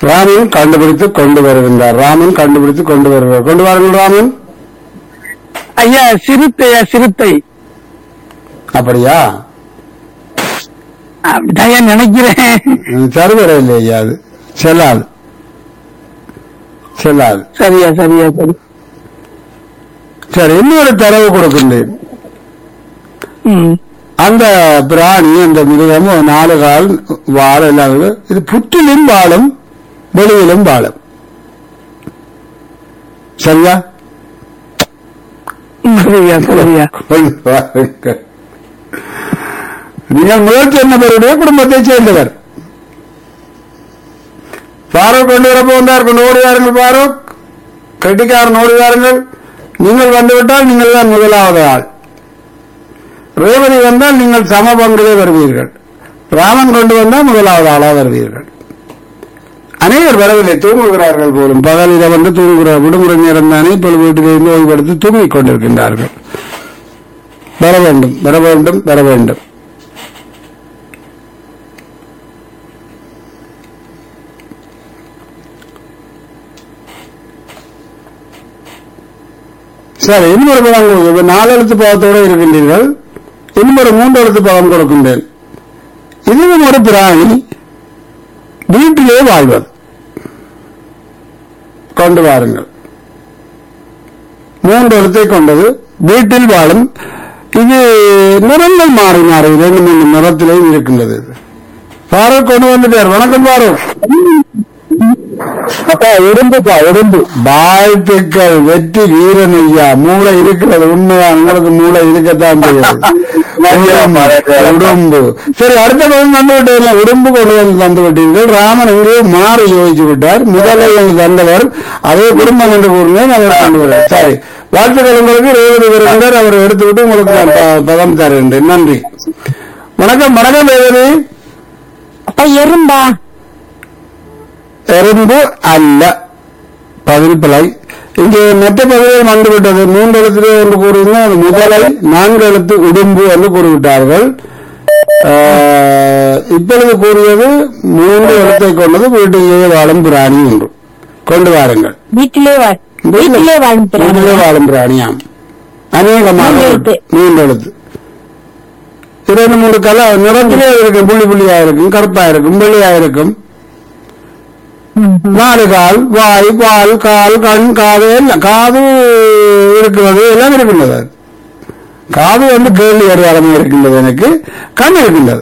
ராமன் கண்டுபிடித்து கொண்டு வருகின்றார் ராமன் கண்டுபிடித்து கொண்டு வருகிறார் கொண்டு வாருங்கள் ராமன் ஐயா சிறுத்தை ஐயா சிறுத்தை அப்படியா அப்படிதான் ஐயா நினைக்கிறேன் ம், சருவரை இல்லை ஐயா அது செல்லாது செல்லாது சரியா சரியா சரி சரி இன்னொரு தரவு கொடுக்கின்றேன் ம் அந்த பிராணி அந்த மிருகம் ஒரு நாலு கால் வாழ எல்லாம் இருக்கு. இது புற்றிலும் வாழும் வெளியிலும் வாழும் சரியா ம், சரியா சரியா கொண்டு வாருங்கள். நீங்கள் முயற்சி என்னவருடைய குடும்பத்தை சேர்ந்தவர் ஃபாரூக் கொண்டு வரப்போ வந்தார் கொண்டு ஓடி வாருங்கள் ஃபாரூக் கட்டிக்காரன் ஓடி வாருங்கள் நீங்கள் வந்துவிட்டால் நீங்கள் தான் முதலாவது ஆள் ரேவதி வந்தால் நீங்கள் சம பங்கிலே வருவீர்கள் ராமன் கொண்டு வந்தால் முதலாவது ஆளா வருவீர்கள் அநேகர் வரவில்லை தூங்குகிறார்கள் போலும் பகலில் வந்து தூங்குகிறார் விடுமுறை நேரம் தானே இப்பொழுது வீட்டிலிருந்து ஓய்வெடுத்து தூங்கிக் கொண்டிருக்கின்றார்கள் வர வேண்டும் வர வேண்டும் வர வேண்டும் சரி இன்னொரு பதம் கொடுங்க நாலு எழுத்து பதத்தோடு இருக்கின்றீர்கள் இன்னொரு மூன்று எழுத்து பதம் கொடுக்கின்றேன் இதுவும் ஒரு பிராணி வீட்டிலே வாழ்வது கொண்டு வாருங்கள் மூன்று எழுத்தை கொண்டது வீட்டில் வாழும் இது நிறங்கள் மாறி மாறி இரண்டு மூன்று நிறத்திலேயும் இருக்கின்றது ஃபாரூக் கொண்டு வந்துட்டார் வணக்கம் ஃபாரூக் அப்பா உடம்புப்பா உடம்பு வாழ்த்துக்கள் வெற்றி வீரன் ஐயா மூளை இருக்கிறது உண்மைதான் உங்களுக்கு மூளை இருக்கத்தான் செய்யாது உடம்பு சரி அடுத்த பதம் தந்து விட்டீர்கள் உடம்பு கொண்டு வந்து தந்து விட்டீர்கள் ராமன் எங்கேயோ மாறி யோசிச்சு விட்டார் முதலை என்று தந்தவர் அதே குடும்பம் என்று கூறினேன் அவர் கொண்டு வரார் சரி வாழ்த்துக்கள் உங்களுக்கு ரேவதி வருகின்றார் அவர் எடுத்துவிட்டு உங்களுக்கு நான் ப- பதம் தருகின்றேன் நன்றி வணக்கம் வணக்கம் ரேவதி அப்ப எறும்பா எறும்பு அல்ல பதில் பிழை இங்கே மற்ற பகுதியில் வந்துவிட்டது மூன்று எழுத்திலே என்று கூறியிருந்தால் அது முதலை நான்கு எழுத்து உடும்பு என்று கூறிவிட்டார்கள் ஆஹ், இப்பொழுது கூறியது மூன்று எழுத்தை கொண்டது வீட்டிலேயே வாழும் பிராணி என்று கொண்டு வாருங்கள் வீட்டிலே வாழ் வீட்டிலே வாழும் பிராணி வீட்டிலே வாழும் பிராணியாம் அநேகமான மூன்று எழுத்து. மூன்று எழுத்து இரண்டு மூன்று கல நிறத்திலே இருக்கும் புள்ளி புள்ளியா இருக்கும் கருப்பா இருக்கும் வெள்ளையா இருக்கும் நாலு கால் வாய் பால் கால் கண் காது எல்லாம் காது இருக்கிறது எல்லாம் இருக்கின்றது காது வந்து கேள்வி அடையாளம் இருக்கின்றது எனக்கு கண் இருக்கின்றது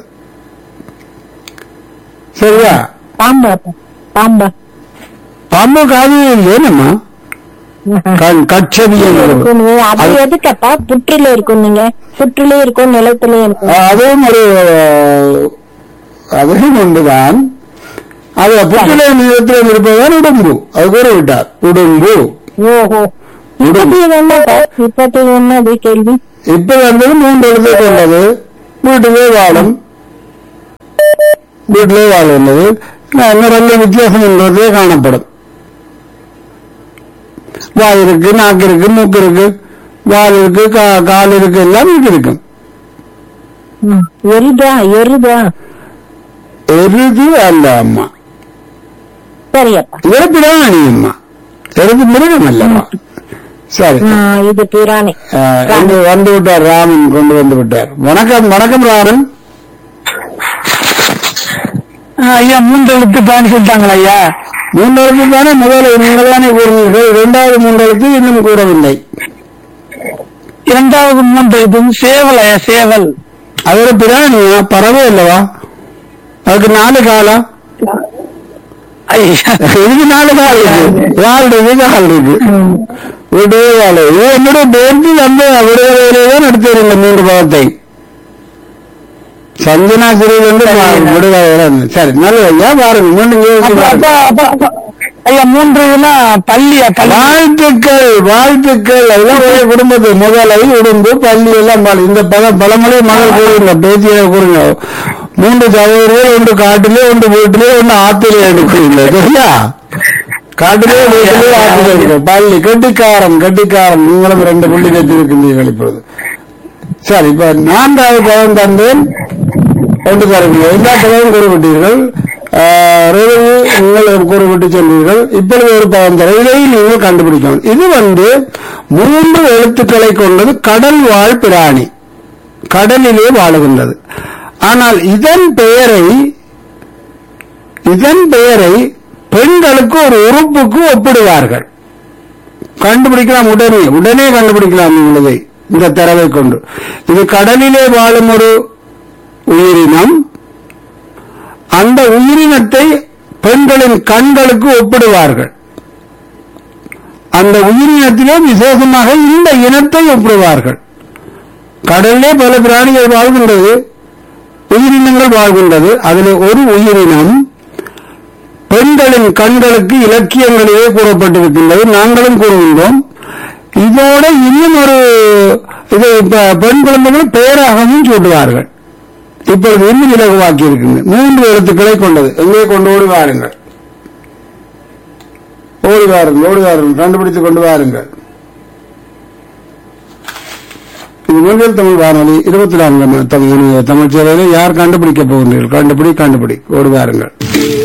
சரியா பாம்பா பாம்பா பாம்பு காது இல்லையேனம்மா கண் கட்சவி இருக்கும் அது எதுக்கப்பா புற்றில இருக்கும் நீங்க புற்றிலே இருக்கும் நிலத்திலே இருக்கும் அதுவும் ஒரு அதுவும் ஒன்றுதான் அது புற்றிலே நிலத்தில் இருப்பதுதான் உடம்பு அது கூற விட்டார் உடம்பு ஓஹோ இப்பத்தி என்னப்பா இப்பத்தி என்னது கேள்வி இப்ப வந்தது மூன்று எழுத்தை கொண்டது வீட்டிலே வாழும் வீட்டிலே வாழ்கின்றது நிறைய வித்தியாசம் என்றதே காணப்படும் வாய் இருக்கு நாக்கு இருக்கு மூக்கு இருக்கு வால் இருக்கு கா- கால் இருக்கு எல்லாம் இருக்கு இருக்கும் ம். எருதா எருதா எருது அல்ல அம்மா சரியப்பா இறப்பிடாணி அம்மா எருது மிருகம் அல்லவா சரி ஆ, இது பிராணி ஆஹ், இங்கு வந்து விட்டார் ராமன் கொண்டு வந்து விட்டார் வணக்கம் வணக்கம் ராமன் ஆ, ஐயா மூன்று எழுத்து பிராணி சொல்லிட்டாங்களா ஐயா மூன்றெழுத்து தானே முதல்ல நீங்கள் தானே கூறினீர்கள் இரண்டாவது மூன்றெழுத்து இன்னும் கூறவில்லை இரண்டாவது மூன்று எழுத்து சேவல் ஐயா சேவல் அது ஒரு பிராணியா பறவை அல்லவா அதுக்கு நாலு காலம் ஐயா இதுக்கு நாலு கால் இருக்கு யாருடைய கால் இருக்கு விடுவே கால இது என்னுடைய பேருக்கு வந்து விடுதலையிலே தான் எடுத்துருங்க மூன்று பாவத்தை சஞ்சனா சிறையில் வந்து விடுதலை சரி நல்லது ஐயா பாருங்க மீண்டும் யோசிச்சு அப்ப- பாருங்க. அப்ப- அப்ப- அப்ப- ஐயா மூன்று இதுனா பள்ளியா பள்ளி வாழ்த்துக்கள் வாழ்த்துக்கள் எல்லாம் ஒரே குடும்பத்து முதலை உடம்பு பள்ளி எல்லாம் பாரு. இந்த பல பழமொழி மகள் கூறுங்க பேத்தியை கூறுங்க மூன்று சகோதரர்கள் ஒன்று காட்டிலே ஒன்று வீட்டிலே ஒன்று ஆத்திலே எடுக்கிறீங்க சரியா காட்டிலே வீட்டிலே ஆத்திலே எடுக்க பள்ளி கட்டிக்காரன் கட்டிக்காரன் நீங்களும் ரெண்டு புள்ளி வச்சிருக்கின்றீர்கள் இப்பொழுது சரி இப்ப நான்காவது பதம் தந்தேன் ஒன்று தருவீங்க எல்லா பதவும் கூறிவிட்டீர்கள் ஆஹ், ரேவதி, நீங்கள் கூறுங்கள் விட்டு சென்றீர்கள் இப்பொழுது ஒரு பதம் தர இதை நீங்கள் கண்டுபிடிக்கணும் இது வந்து மூன்று எழுத்துக்களை கொண்டது கடல் வாழ் பிராணி கடலிலே வாழுகின்றது ஆனால் இதன் பெயரை இதன் பெயரை பெண்களுக்கு ஒரு உறுப்புக்கு ஒப்பிடுவார்கள் கண்டுபிடிக்கலாம் உடனே உடனே கண்டுபிடிக்கலாம் நீங்கள் இதை இந்த தரவை கொண்டு இது கடலிலே வாழும் ஒரு உயிரினம் அந்த உயிரினத்தை பெண்களின் கண்களுக்கு ஒப்பிடுவார்கள் அந்த உயிரினத்திலே விசேஷமாக இந்த இனத்தை ஒப்பிடுவார்கள் கடலிலே பல பிராணிகள் வாழ்கின்றது உயிரினங்கள் வாழ்கின்றது அதில் ஒரு உயிரினம் பெண்களின் கண்களுக்கு இலக்கியங்களிலே கூறப்பட்டிருக்கின்றது நாங்களும் கூறுகின்றோம் இதோட இன்னும் ஒரு இது ப- பெண் குழந்தைகள் பெயராகவும் சூட்டுவார்கள் இப்பொழுது இன்னும் இலகுவாக்கி இருக்கின்றன மூன்று எழுத்துக்களை கொண்டது எங்கே கொண்டு ஓடி வாருங்கள் ஓடி வாருங்கள் ஓடி வாருங்கள் கண்டுபிடித்துக் கொண்டு வாருங்கள் இது முதல் தமிழ் வானொலி இருபத்தி நான்கு தமிழ் தமிழ் சேவையில யார் கண்டுபிடிக்க போகின்றீர்கள் கண்டுபிடி கண்டுபிடி ஓடி வாருங்கள்